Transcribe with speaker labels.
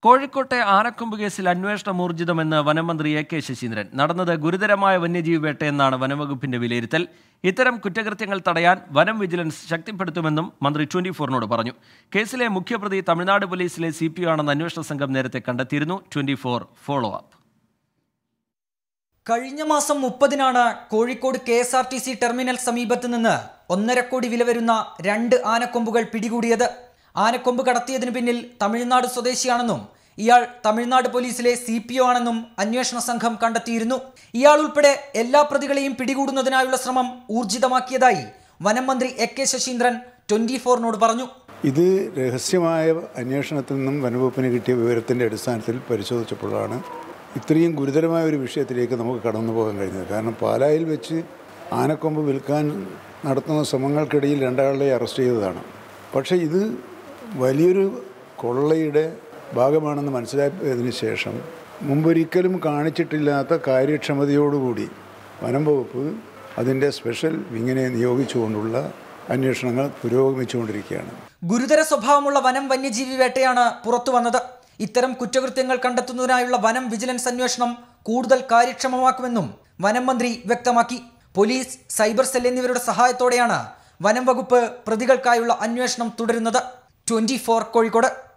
Speaker 1: കോഴിക്കോട്ടെ ആനക്കൊമ്പ് കേസിൽ അന്വേഷണം ഊർജിതമെന്ന് വനമന്ത്രി എ കെ ശശീന്ദ്രൻ നടന്നത് ഗുരുതരമായ വന്യജീവി വേട്ടയെന്നാണ് വനംവകുപ്പിന്റെ വിലയിരുത്തൽ ഇത്തരം കുറ്റകൃത്യങ്ങൾ തടയാൻ വനം വിജിലൻസ് ശക്തിപ്പെടുത്തുമെന്നും മന്ത്രി ട്വന്റി ഫോറിനോട് പറഞ്ഞു കേസിലെ മുഖ്യപ്രതി തമിഴ്നാട് പോലീസിലെ സി പി ആണെന്ന് അന്വേഷണ സംഘം നേരത്തെ കണ്ടെത്തിയിരുന്നു ട്വന്റി ഫോർ ഫോളോ അപ്പ്
Speaker 2: കഴിഞ്ഞ മാസം മുപ്പതിനാണ് Kozhikode K S R T C terminal സമീപത്ത് നിന്ന് ഒന്നര കോടി വില വരുന്ന രണ്ട് ആനക്കൊമ്പുകൾ പിടികൂടിയത് ആനക്കൊമ്പ് കടത്തിയതിനു പിന്നിൽ തമിഴ്നാട് സ്വദേശിയാണെന്നും ഇയാൾ തമിഴ്നാട് പോലീസിലെ സി പി ഒ ആണെന്നും അന്വേഷണ സംഘം കണ്ടെത്തിയിരുന്നു ഇയാൾ ഉൾപ്പെടെ എല്ലാ പ്രതികളെയും പിടികൂടുന്നതിനായുള്ള ശ്രമം ഊർജിതമാക്കിയതായി വനം മന്ത്രി എ കെ ശശീന്ദ്രൻ ട്വന്റി ഫോറിനോട് പറഞ്ഞു
Speaker 3: ഇത് രഹസ്യമായ അന്വേഷണത്തിൽ നിന്നും വനവകുപ്പിന് കിട്ടിയ വിവരത്തിൻ്റെ അടിസ്ഥാനത്തിൽ പരിശോധിച്ചപ്പോഴാണ് ഇത്രയും ഗുരുതരമായ ഒരു വിഷയത്തിലേക്ക് നമുക്ക് കടന്നു പോകാൻ കഴിഞ്ഞത് കാരണം പാലായിൽ വെച്ച് ആനക്കൊമ്പ് വിൽക്കാൻ നടത്തുന്ന ശ്രമങ്ങൾക്കിടയിൽ രണ്ടാളെ അറസ്റ്റ് ചെയ്തതാണ് പക്ഷേ ഇത് വലിയൊരു കൊള്ളയുടെ ഭാഗമാണെന്ന് മനസ്സിലാക്കിയതിന് ശേഷം മുമ്പൊരിക്കലും കാണിച്ചിട്ടില്ലാത്ത കാര്യക്ഷമതയോടുകൂടി വനം വകുപ്പ് അതിൻ്റെ സ്പെഷ്യൽ വിങ്ങിനെ നിയോഗിച്ചുകൊണ്ടുള്ള അന്വേഷണങ്ങൾ പുരോഗമിച്ചുകൊണ്ടിരിക്കുകയാണ്
Speaker 2: ഗുരുതര സ്വഭാവമുള്ള വനം വന്യജീവി വേട്ടയാണ് പുറത്തു വന്നത് ഇത്തരം കുറ്റകൃത്യങ്ങൾ കണ്ടെത്തുന്നതിനായുള്ള വനം വിജിലൻസ് അന്വേഷണം കൂടുതൽ കാര്യക്ഷമമാക്കുമെന്നും വനം മന്ത്രി വ്യക്തമാക്കി പോലീസ് സൈബർ സെൽ എന്നിവരുടെ സഹായത്തോടെയാണ് വനം വകുപ്പ് പ്രതികൾക്കായുള്ള അന്വേഷണം തുടരുന്നത് ട്വന്റി കോഴിക്കോട്